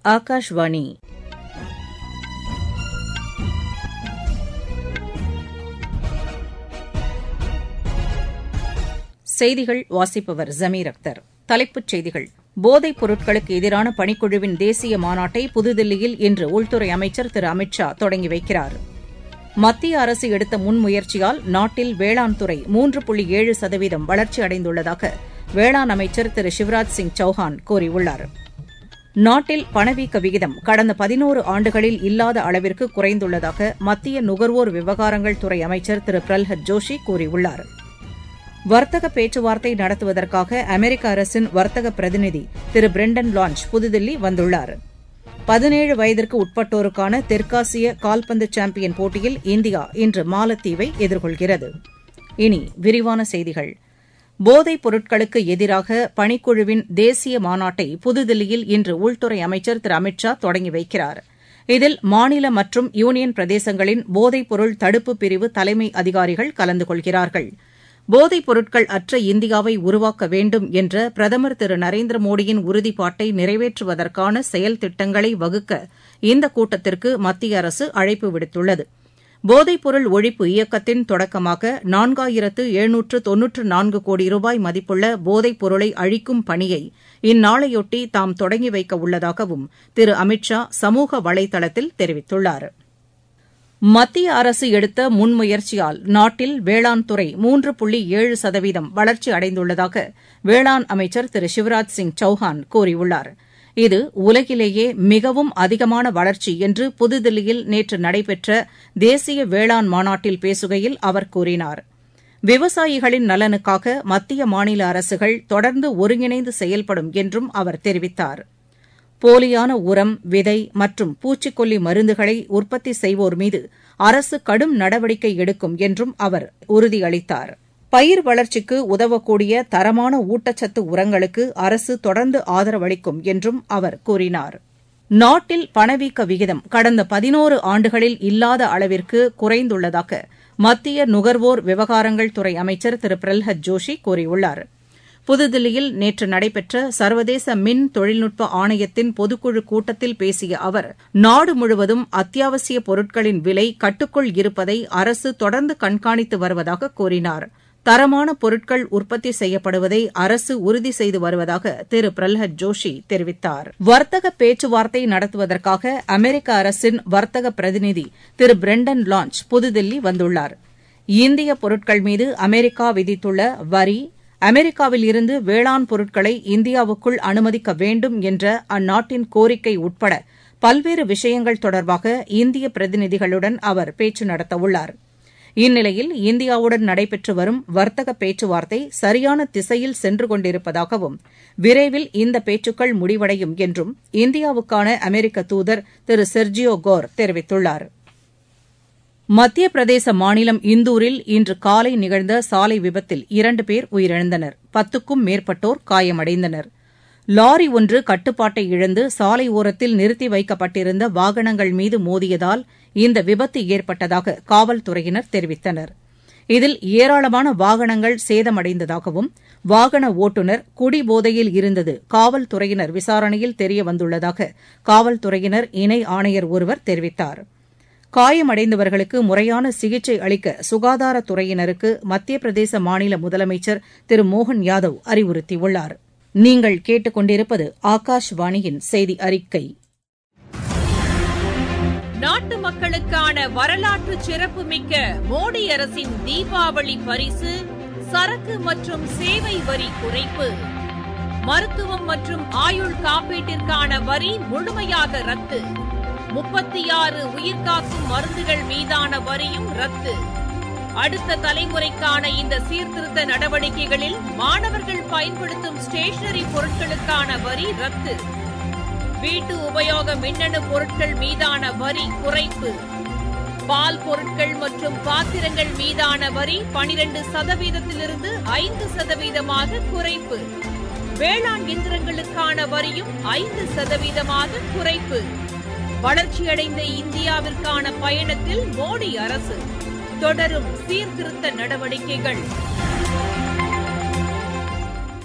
ஆகாஷ்வாணி செய்திகள் வாசிப்பவர் ஜமீர் அக்தர் தலைப்புச் செய்திகள் போதைப் பொருட்களுக்கு எதிரான பணிக்குழுவின் தேசிய மாநாட்டை புதுதில்லியில் இன்று உள்துறை அமைச்சர் திரு அமித் ஷா தொடங்கி வைக்கிறார் மத்திய அரசு எடுத்த முன்முயற்சியால் நாட்டில் வேளாண் துறை மூன்று புள்ளி ஏழு சதவீதம் வளர்ச்சி அடைந்துள்ளதாக வேளாண் அமைச்சர் திரு சிவராஜ் சிங் சௌஹான் கூறியுள்ளார் நாட்டில் பணவீக்க விகிதம் கடந்த பதினோரு ஆண்டுகளில் இல்லாத அளவிற்கு குறைந்துள்ளதாக மத்திய நுகர்வோர் விவகாரங்கள் துறை அமைச்சர் திரு பிரல்ஹத் ஜோஷி கூறியுள்ளார் வர்த்தக பேச்சுவார்த்தை நடத்துவதற்காக அமெரிக்க அரசின் வர்த்தக பிரதிநிதி திரு பிரெண்டன் லான்ச் புதுதில்லி வந்துள்ளார் பதினேழு வயதிற்கு உட்பட்டோருக்கான தெற்காசிய கால்பந்து சாம்பியன் போட்டியில் இந்தியா இன்று மாலத்தீவை எதிர்கொள்கிறது இனி விரிவான செய்திகள் போதைப் பொருட்களுக்கு எதிராக பணிக்குழுவின் தேசிய மாநாட்டை புதுதில்லியில் இன்று உள்துறை அமைச்சர் திரு அமித் ஷா தொடங்கி வைக்கிறார் இதில் மாநில மற்றும் யூனியன் பிரதேசங்களின் போதைப் பொருள் தடுப்பு பிரிவு தலைமை அதிகாரிகள் கலந்து கொள்கிறார்கள் போதைப் பொருட்கள் அற்ற இந்தியாவை உருவாக்க வேண்டும் என்ற பிரதமர் திரு நரேந்திர மோடியின் உறுதிப்பாட்டை நிறைவேற்றுவதற்கான செயல் திட்டங்களை வகுக்க இந்த கூட்டத்திற்கு மத்திய அரசு அழைப்பு விடுத்துள்ளது போதைப்பொருள் ஒழிப்பு இயக்கத்தின் தொடக்கமாக நான்காயிரத்து எழுநூற்று தொன்னூற்று நான்கு கோடி ரூபாய் மதிப்புள்ள போதைப் பொருளை அழிக்கும் பணியை இந்நாளையொட்டி தாம் தொடங்கி வைக்க உள்ளதாகவும் திரு அமித் ஷா சமூக வலைதளத்தில் தெரிவித்துள்ளாா் மத்திய அரசு எடுத்த முன்முயற்சியால் நாட்டில் வேளாண் துறை மூன்று புள்ளி ஏழு சதவீதம் வளர்ச்சி அடைந்துள்ளதாக வேளாண் அமைச்சர் திரு சிவராஜ் சிங் சௌஹான் கூறியுள்ளார் இது உலகிலேயே மிகவும் அதிகமான வளர்ச்சி என்று புதுதில்லியில் நேற்று நடைபெற்ற தேசிய வேளாண் மாநாட்டில் பேசுகையில் அவர் கூறினார் விவசாயிகளின் நலனுக்காக மத்திய மாநில அரசுகள் தொடர்ந்து ஒருங்கிணைந்து செயல்படும் என்றும் அவர் தெரிவித்தாா் போலியான உரம் விதை மற்றும் பூச்சிக்கொல்லி மருந்துகளை உற்பத்தி செய்வோர் மீது அரசு கடும் நடவடிக்கை எடுக்கும் என்றும் அவர் உறுதியளித்தார் பயிர் வளர்ச்சிக்கு உதவக்கூடிய தரமான ஊட்டச்சத்து உரங்களுக்கு அரசு தொடர்ந்து ஆதரவளிக்கும் என்றும் அவர் கூறினார் நாட்டில் பணவீக்க விகிதம் கடந்த பதினோரு ஆண்டுகளில் இல்லாத அளவிற்கு குறைந்துள்ளதாக மத்திய நுகர்வோர் விவகாரங்கள் துறை அமைச்சர் திரு பிரல்ஹத் ஜோஷி கூறியுள்ளாா் புதுதில்லியில் நேற்று நடைபெற்ற சர்வதேச மின் தொழில்நுட்ப ஆணையத்தின் பொதுக்குழு கூட்டத்தில் பேசிய அவர் நாடு முழுவதும் அத்தியாவசிய பொருட்களின் விலை கட்டுக்குள் இருப்பதை அரசு தொடர்ந்து கண்காணித்து வருவதாக கூறினார் தரமான பொருட்கள் உற்பத்தி செய்யப்படுவதை அரசு உறுதி செய்து வருவதாக திரு பிரல்ஹத் ஜோஷி தெரிவித்தார் வர்த்தக பேச்சுவார்த்தை நடத்துவதற்காக அமெரிக்க அரசின் வர்த்தக பிரதிநிதி திரு பிரெண்டன் லான்ச் புதுதில்லி வந்துள்ளார் இந்திய பொருட்கள் மீது அமெரிக்கா விதித்துள்ள வரி அமெரிக்காவில் இருந்து வேளாண் பொருட்களை இந்தியாவுக்குள் அனுமதிக்க வேண்டும் என்ற அந்நாட்டின் கோரிக்கை உட்பட பல்வேறு விஷயங்கள் தொடர்பாக இந்திய பிரதிநிதிகளுடன் அவர் பேச்சு நடத்தவுள்ளார் இந்நிலையில் இந்தியாவுடன் நடைபெற்று வரும் வர்த்தக பேச்சுவார்த்தை சரியான திசையில் சென்று கொண்டிருப்பதாகவும் விரைவில் இந்த பேச்சுக்கள் முடிவடையும் என்றும் இந்தியாவுக்கான அமெரிக்க தூதர் திரு செர்ஜியோ கோர் தெரிவித்துள்ளாா் மத்திய பிரதேச மாநிலம் இந்தூரில் இன்று காலை நிகழ்ந்த சாலை விபத்தில் இரண்டு பேர் உயிரிழந்தனர் பத்துக்கும் மேற்பட்டோர் காயமடைந்தனர் லாரி ஒன்று கட்டுப்பாட்டை இழந்து சாலை ஓரத்தில் நிறுத்தி வைக்கப்பட்டிருந்த வாகனங்கள் மீது மோதியதால் இந்த விபத்து ஏற்பட்டதாக காவல்துறையினர் தெரிவித்தனர் இதில் ஏராளமான வாகனங்கள் சேதமடைந்ததாகவும் வாகன ஓட்டுநர் குடிபோதையில் இருந்தது காவல்துறையினர் விசாரணையில் தெரியவந்துள்ளதாக காவல்துறையினர் இணை ஆணையர் ஒருவர் தெரிவித்தாா் காயமடைந்தவர்களுக்கு முறையான சிகிச்சை அளிக்க சுகாதாரத்துறையினருக்கு மத்திய பிரதேச மாநில முதலமைச்சர் திரு மோகன் யாதவ் அறிவுறுத்தியுள்ளார் நீங்கள் கேட்டுக்கொண்டிருப்பது ஆகாஷ்வாணியின் செய்தி அறிக்கை நாட்டு மக்களுக்கான வரலாற்று சிறப்புமிக்க மோடி அரசின் தீபாவளி பரிசு சரக்கு மற்றும் சேவை வரி குறைப்பு மருத்துவம் மற்றும் ஆயுள் காப்பீட்டிற்கான வரி முழுமையாக ரத்து முப்பத்தி ஆறு உயிர்காக்கும் மருந்துகள் மீதான வரியும் ரத்து அடுத்த தலைமுறைக்கான இந்த சீர்திருத்த நடவடிக்கைகளில் மாணவர்கள் பயன்படுத்தும் ஸ்டேஷனரி பொருட்களுக்கான வரி ரத்து வீட்டு உபயோக மின்னணு பொருட்கள் மீதான வரி குறைப்பு பால் பொருட்கள் மற்றும் பாத்திரங்கள் மீதான வரி பனிரெண்டு சதவீதத்திலிருந்து ஐந்து சதவீதமாக குறைப்பு வேளாண் இயந்திரங்களுக்கான வரியும் ஐந்து சதவீதமாக குறைப்பு வளர்ச்சியடைந்த இந்தியாவிற்கான பயணத்தில் மோடி அரசு தொடரும் சீர்திருத்த நடவடிக்கைகள்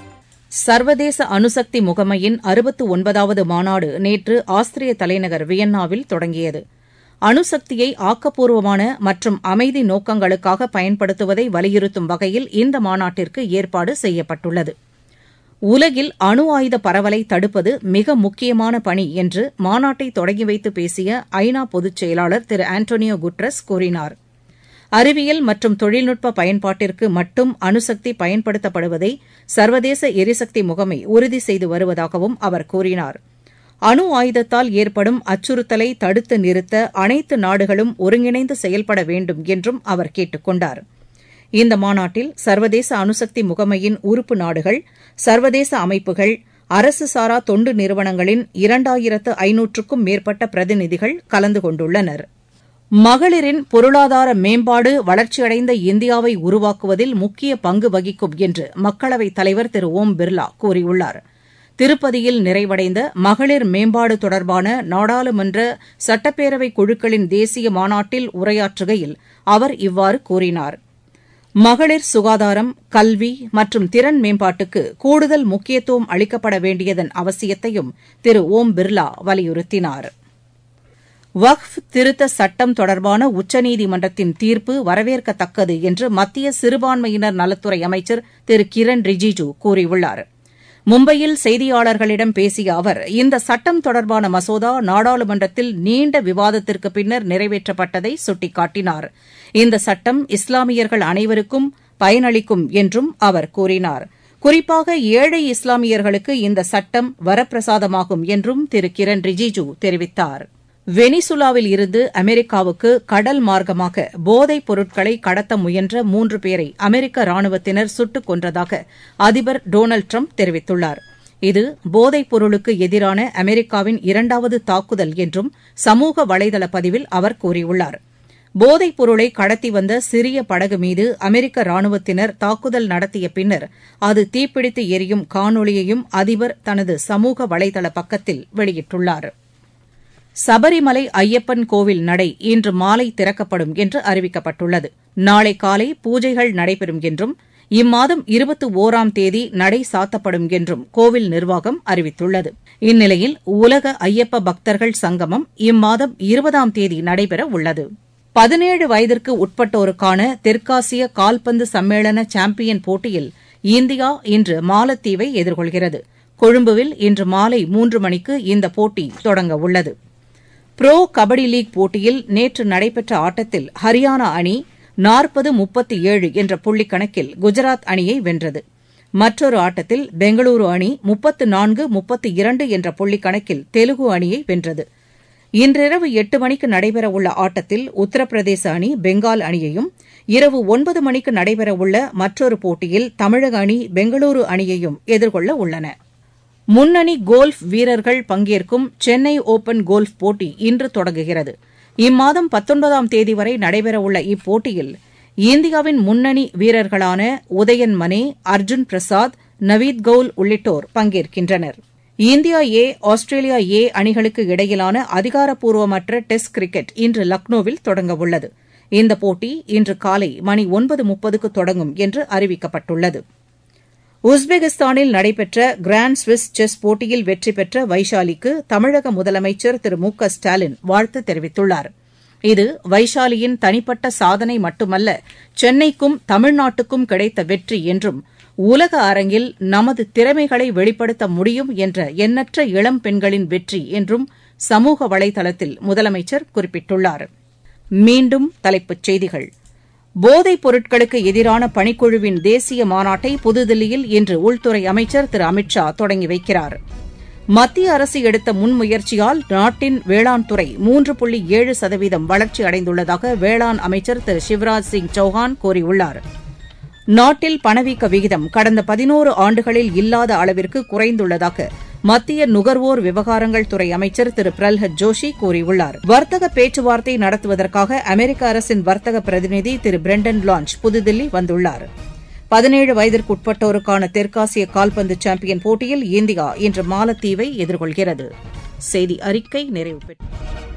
சர்வதேச அணுசக்தி முகமையின் அறுபத்து ஒன்பதாவது மாநாடு நேற்று ஆஸ்திரிய தலைநகர் வியன்னாவில் தொடங்கியது அணுசக்தியை ஆக்கப்பூர்வமான மற்றும் அமைதி நோக்கங்களுக்காக பயன்படுத்துவதை வலியுறுத்தும் வகையில் இந்த மாநாட்டிற்கு ஏற்பாடு செய்யப்பட்டுள்ளது உலகில் அணு ஆயுத பரவலை தடுப்பது மிக முக்கியமான பணி என்று மாநாட்டை தொடங்கி வைத்து பேசிய ஐநா பொதுச் செயலாளர் திரு ஆண்டோனியோ குட்ரஸ் கூறினார் அறிவியல் மற்றும் தொழில்நுட்ப பயன்பாட்டிற்கு மட்டும் அணுசக்தி பயன்படுத்தப்படுவதை சர்வதேச எரிசக்தி முகமை உறுதி செய்து வருவதாகவும் அவர் கூறினார் அணு ஆயுதத்தால் ஏற்படும் அச்சுறுத்தலை தடுத்து நிறுத்த அனைத்து நாடுகளும் ஒருங்கிணைந்து செயல்பட வேண்டும் என்றும் அவர் கேட்டுக் கொண்டார் இந்த மாநாட்டில் சர்வதேச அணுசக்தி முகமையின் உறுப்பு நாடுகள் சர்வதேச அமைப்புகள் அரசு சாரா தொண்டு நிறுவனங்களின் இரண்டாயிரத்து ஐநூற்றுக்கும் மேற்பட்ட பிரதிநிதிகள் கலந்து கொண்டுள்ளனர் மகளிரின் பொருளாதார மேம்பாடு வளர்ச்சியடைந்த இந்தியாவை உருவாக்குவதில் முக்கிய பங்கு வகிக்கும் என்று மக்களவைத் தலைவர் திரு ஓம் பிர்லா கூறியுள்ளார் திருப்பதியில் நிறைவடைந்த மகளிர் மேம்பாடு தொடர்பான நாடாளுமன்ற சட்டப்பேரவை குழுக்களின் தேசிய மாநாட்டில் உரையாற்றுகையில் அவர் இவ்வாறு கூறினார் மகளிர் சுகாதாரம் கல்வி மற்றும் திறன் மேம்பாட்டுக்கு கூடுதல் முக்கியத்துவம் அளிக்கப்பட வேண்டியதன் அவசியத்தையும் திரு ஓம் பிர்லா வலியுறுத்தினார் வக்ஃப் திருத்த சட்டம் தொடர்பான உச்சநீதிமன்றத்தின் தீர்ப்பு வரவேற்கத்தக்கது என்று மத்திய சிறுபான்மையினர் நலத்துறை அமைச்சர் திரு கிரண் ரிஜிஜு கூறியுள்ளார் மும்பையில் செய்தியாளர்களிடம் பேசிய அவர் இந்த சட்டம் தொடர்பான மசோதா நாடாளுமன்றத்தில் நீண்ட விவாதத்திற்கு பின்னர் நிறைவேற்றப்பட்டதை சுட்டிக்காட்டினார் இந்த சட்டம் இஸ்லாமியர்கள் அனைவருக்கும் பயனளிக்கும் என்றும் அவர் கூறினார் குறிப்பாக ஏழை இஸ்லாமியர்களுக்கு இந்த சட்டம் வரப்பிரசாதமாகும் என்றும் திரு கிரண் ரிஜிஜு தெரிவித்தார் வெனிசுலாவில் இருந்து அமெரிக்காவுக்கு கடல் மார்க்கமாக போதைப் பொருட்களை கடத்த முயன்ற மூன்று பேரை அமெரிக்க ராணுவத்தினர் சுட்டுக் கொன்றதாக அதிபர் டொனால்டு ட்ரம்ப் தெரிவித்துள்ளார் இது போதைப் பொருளுக்கு எதிரான அமெரிக்காவின் இரண்டாவது தாக்குதல் என்றும் சமூக வலைதள பதிவில் அவர் கூறியுள்ளார் போதைப் பொருளை கடத்தி வந்த சிறிய படகு மீது அமெரிக்க ராணுவத்தினர் தாக்குதல் நடத்திய பின்னர் அது தீப்பிடித்து எரியும் காணொலியையும் அதிபர் தனது சமூக வலைதள பக்கத்தில் வெளியிட்டுள்ளாா் சபரிமலை ஐயப்பன் கோவில் நடை இன்று மாலை திறக்கப்படும் என்று அறிவிக்கப்பட்டுள்ளது நாளை காலை பூஜைகள் நடைபெறும் என்றும் இம்மாதம் இருபத்தி ஒராம் தேதி நடை சாத்தப்படும் என்றும் கோவில் நிர்வாகம் அறிவித்துள்ளது இந்நிலையில் உலக ஐயப்ப பக்தர்கள் சங்கமம் இம்மாதம் இருபதாம் தேதி நடைபெற உள்ளது பதினேழு வயதிற்கு உட்பட்டோருக்கான தெற்காசிய கால்பந்து சம்மேளன சாம்பியன் போட்டியில் இந்தியா இன்று மாலத்தீவை எதிர்கொள்கிறது கொழும்புவில் இன்று மாலை மூன்று மணிக்கு இந்த போட்டி தொடங்க உள்ளது புரோ கபடி லீக் போட்டியில் நேற்று நடைபெற்ற ஆட்டத்தில் ஹரியானா அணி நாற்பது முப்பத்தி ஏழு என்ற புள்ளிக் கணக்கில் குஜராத் அணியை வென்றது மற்றொரு ஆட்டத்தில் பெங்களூரு அணி முப்பத்து நான்கு முப்பத்து இரண்டு என்ற புள்ளிக் கணக்கில் தெலுகு அணியை வென்றது இன்றிரவு எட்டு மணிக்கு நடைபெறவுள்ள ஆட்டத்தில் உத்தரப்பிரதேச அணி பெங்கால் அணியையும் இரவு ஒன்பது மணிக்கு நடைபெறவுள்ள மற்றொரு போட்டியில் தமிழக அணி பெங்களூரு அணியையும் எதிர்கொள்ள உள்ளன முன்னணி கோல்ஃப் வீரர்கள் பங்கேற்கும் சென்னை ஒபன் கோல்ஃப் போட்டி இன்று தொடங்குகிறது இம்மாதம் பத்தொன்பதாம் தேதி வரை நடைபெறவுள்ள இப்போட்டியில் இந்தியாவின் முன்னணி வீரர்களான உதயன் மனே அர்ஜுன் பிரசாத் நவீத் கவுல் உள்ளிட்டோர் பங்கேற்கின்றனர் இந்தியா ஏ ஆஸ்திரேலியா ஏ அணிகளுக்கு இடையிலான அதிகாரப்பூர்வமற்ற டெஸ்ட் கிரிக்கெட் இன்று லக்னோவில் தொடங்கவுள்ளது இந்த போட்டி இன்று காலை மணி ஒன்பது முப்பதுக்கு தொடங்கும் என்று அறிவிக்கப்பட்டுள்ளது உஸ்பெகிஸ்தானில் நடைபெற்ற கிராண்ட் ஸ்விஸ் செஸ் போட்டியில் வெற்றி பெற்ற வைஷாலிக்கு தமிழக முதலமைச்சர் திரு மு க ஸ்டாலின் வாழ்த்து தெரிவித்துள்ளார் இது வைஷாலியின் தனிப்பட்ட சாதனை மட்டுமல்ல சென்னைக்கும் தமிழ்நாட்டுக்கும் கிடைத்த வெற்றி என்றும் உலக அரங்கில் நமது திறமைகளை வெளிப்படுத்த முடியும் என்ற எண்ணற்ற இளம் பெண்களின் வெற்றி என்றும் சமூக வலைதளத்தில் முதலமைச்சர் குறிப்பிட்டுள்ளார் மீண்டும் தலைப்புச் செய்திகள் போதைப் பொருட்களுக்கு எதிரான பணிக்குழுவின் தேசிய மாநாட்டை புதுதில்லியில் இன்று உள்துறை அமைச்சர் திரு அமித் ஷா தொடங்கி வைக்கிறார் மத்திய அரசு எடுத்த முன்முயற்சியால் நாட்டின் வேளாண் துறை மூன்று புள்ளி ஏழு சதவீதம் வளர்ச்சி அடைந்துள்ளதாக வேளாண் அமைச்சர் திரு சிவராஜ் சிங் சௌஹான் கூறியுள்ளார் நாட்டில் பணவீக்க விகிதம் கடந்த பதினோரு ஆண்டுகளில் இல்லாத அளவிற்கு குறைந்துள்ளதாக மத்திய நுகர்வோர் விவகாரங்கள் துறை அமைச்சர் திரு பிரல்ஹத் ஜோஷி கூறியுள்ளார் வர்த்தக பேச்சுவார்த்தை நடத்துவதற்காக அமெரிக்க அரசின் வர்த்தக பிரதிநிதி திரு பிரெண்டன் லான்ச் புதுதில்லி வந்துள்ளார் பதினேழு வயதிற்குட்பட்டோருக்கான தெற்காசிய கால்பந்து சாம்பியன் போட்டியில் இந்தியா இன்று மாலத்தீவை எதிர்கொள்கிறது செய்தி அறிக்கை நிறைவு பெற்றது